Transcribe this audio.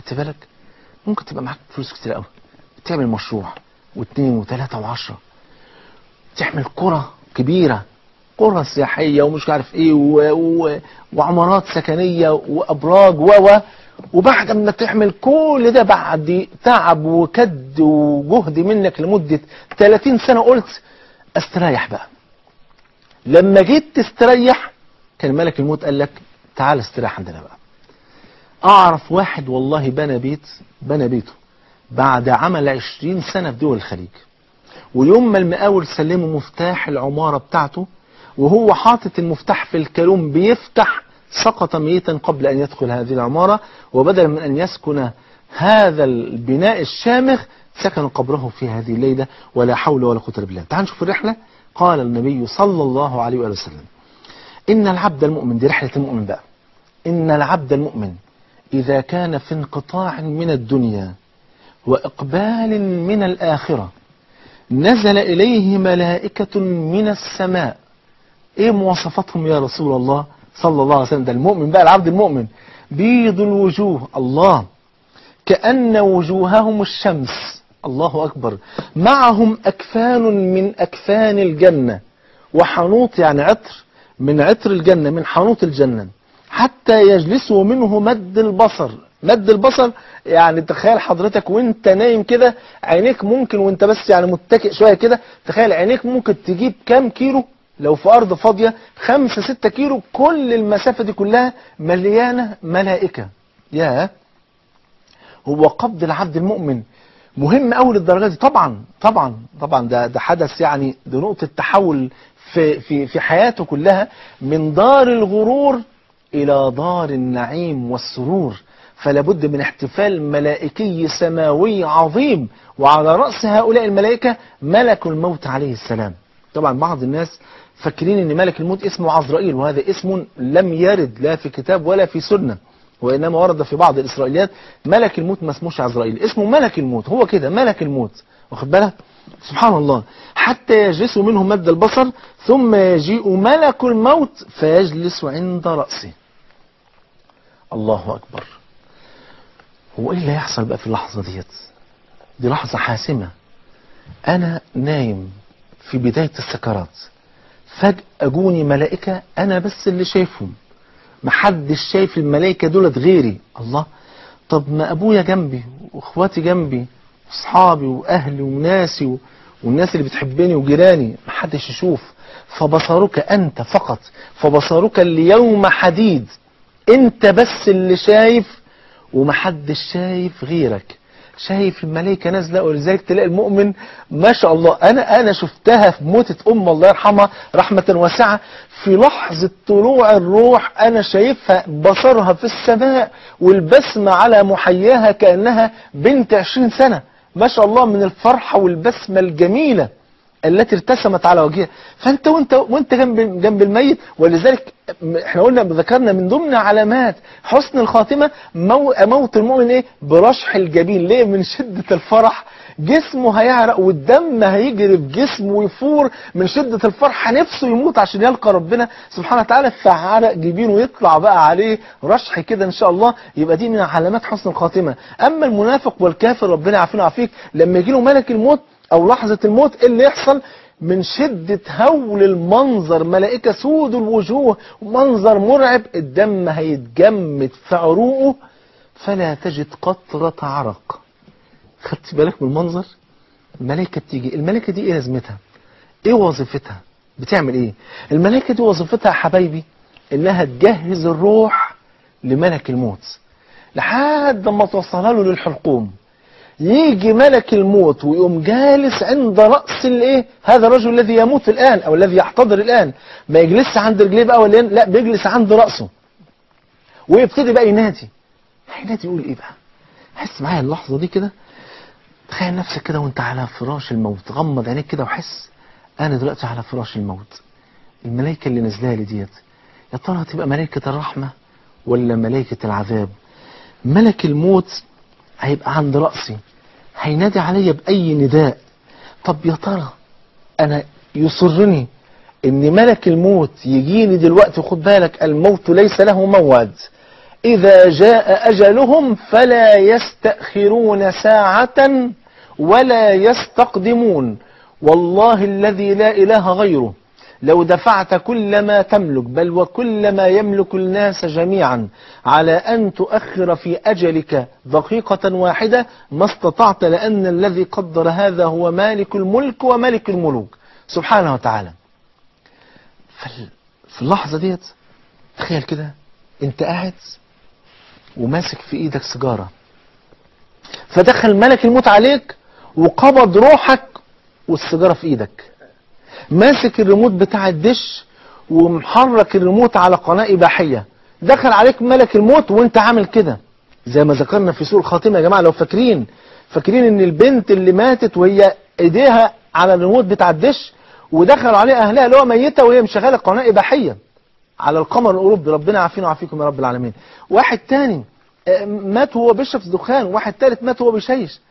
خدت بالك ممكن تبقى معاك فلوس كتير قوي تعمل مشروع واثنين وثلاثة وعشرة تعمل قرى كبيرة قرى سياحية ومش عارف ايه و... و... وعمارات سكنية وابراج و و وبعد ما تعمل كل ده بعد تعب وكد وجهد منك لمدة 30 سنة قلت استريح بقى لما جيت تستريح كان ملك الموت قال لك تعال استريح عندنا بقى اعرف واحد والله بنى بيت بنى بيته بعد عمل 20 سنة في دول الخليج ويوم ما المقاول سلمه مفتاح العمارة بتاعته وهو حاطط المفتاح في الكالون بيفتح سقط ميتا قبل أن يدخل هذه العمارة وبدلا من أن يسكن هذا البناء الشامخ سكن قبره في هذه الليلة ولا حول ولا قوة إلا بالله تعال نشوف الرحلة قال النبي صلى الله عليه وآله وسلم إن العبد المؤمن دي رحلة المؤمن بقى إن العبد المؤمن إذا كان في انقطاع من الدنيا وإقبال من الآخرة نزل إليه ملائكة من السماء إيه مواصفاتهم يا رسول الله صلى الله عليه وسلم ده المؤمن بقى العبد المؤمن بيض الوجوه الله كأن وجوههم الشمس الله أكبر معهم أكفان من أكفان الجنة وحنوط يعني عطر من عطر الجنة من حنوط الجنة حتى يجلسوا منه مد البصر مد البصر يعني تخيل حضرتك وانت نايم كده عينيك ممكن وانت بس يعني متكئ شوية كده تخيل عينيك ممكن تجيب كام كيلو لو في أرض فاضية خمسة ستة كيلو كل المسافة دي كلها مليانة ملائكة يا هو قبض العبد المؤمن مهم قوي للدرجة دي طبعا طبعا طبعا ده ده حدث يعني ده نقطة تحول في في في حياته كلها من دار الغرور إلى دار النعيم والسرور فلا بد من احتفال ملائكي سماوي عظيم وعلى رأس هؤلاء الملائكة ملك الموت عليه السلام طبعا بعض الناس فاكرين ان ملك الموت اسمه عزرائيل وهذا اسم لم يرد لا في كتاب ولا في سنة وإنما ورد في بعض الإسرائيليات ملك الموت ما اسموش عزرائيل اسمه ملك الموت هو كده ملك الموت واخد بالك سبحان الله حتى يجلس منه مد البصر ثم يجيء ملك الموت فيجلس عند رأسه الله أكبر هو إيه اللي هيحصل بقى في اللحظة ديت دي لحظة حاسمة أنا نايم في بداية السكرات فجأة جوني ملائكة أنا بس اللي شايفهم محدش شايف الملائكة دولت غيري الله طب ما أبويا جنبي وإخواتي جنبي وأصحابي وأهلي وناسي و... والناس اللي بتحبني وجيراني محدش يشوف فبصرك أنت فقط فبصرك اليوم حديد أنت بس اللي شايف ومحدش شايف غيرك شايف الملائكة نازلة ولذلك تلاقي المؤمن ما شاء الله أنا أنا شفتها في موتة أم الله يرحمها رحمة واسعة في لحظة طلوع الروح أنا شايفها بصرها في السماء والبسمة على محياها كأنها بنت عشرين سنة ما شاء الله من الفرحة والبسمة الجميلة التي ارتسمت على وجهها فانت وانت وانت جنب جنب الميت ولذلك احنا قلنا ذكرنا من ضمن علامات حسن الخاتمه مو موت المؤمن ايه برشح الجبين ليه من شده الفرح جسمه هيعرق والدم هيجري في جسمه ويفور من شدة الفرحة نفسه يموت عشان يلقى ربنا سبحانه وتعالى فعرق جبينه ويطلع بقى عليه رشح كده ان شاء الله يبقى دي من علامات حسن الخاتمة اما المنافق والكافر ربنا يعافينا ويعافيك لما يجي له ملك الموت او لحظة الموت ايه اللي يحصل من شدة هول المنظر ملائكة سود الوجوه منظر مرعب الدم هيتجمد في عروقه فلا تجد قطرة عرق خدت بالك من المنظر الملائكة بتيجي الملائكة دي ايه لازمتها ايه وظيفتها بتعمل ايه الملائكة دي وظيفتها يا حبايبي انها تجهز الروح لملك الموت لحد ما توصلها له للحلقوم يجي ملك الموت ويقوم جالس عند رأس الايه هذا الرجل الذي يموت الآن أو الذي يحتضر الآن ما يجلسش عند رجليه بقى ولا لا بيجلس عند رأسه ويبتدي بقى ينادي هينادي يقول ايه بقى حس معايا اللحظة دي كده تخيل نفسك كده وانت على فراش الموت غمض عينيك كده وحس انا دلوقتي على فراش الموت الملائكة اللي نازله لي ديت يا ترى هتبقى ملائكة الرحمة ولا ملائكة العذاب ملك الموت هيبقى عند رأسي هينادي عليا بأي نداء طب يا ترى أنا يسرني إن ملك الموت يجيني دلوقتي خد بالك الموت ليس له موعد إذا جاء أجلهم فلا يستأخرون ساعة ولا يستقدمون والله الذي لا إله غيره لو دفعت كل ما تملك بل وكل ما يملك الناس جميعا على أن تؤخر في أجلك دقيقة واحدة ما استطعت لأن الذي قدر هذا هو مالك الملك وملك الملوك سبحانه وتعالى فال- في اللحظة ديت تخيل كده انت قاعد وماسك في ايدك سيجارة فدخل ملك الموت عليك وقبض روحك والسيجارة في ايدك ماسك الريموت بتاع الدش ومحرك الريموت على قناة إباحية دخل عليك ملك الموت وانت عامل كده زي ما ذكرنا في سوء الخاتمة يا جماعة لو فاكرين فاكرين ان البنت اللي ماتت وهي ايديها على الريموت بتاع الدش ودخلوا عليه اهلها اللي هو ميتة وهي مشغلة قناة إباحية على القمر الأوروبي ربنا يعافينا ويعافيكم يا رب العالمين واحد تاني آه، مات وهو بيشرب دخان واحد تالت مات وهو بيشيش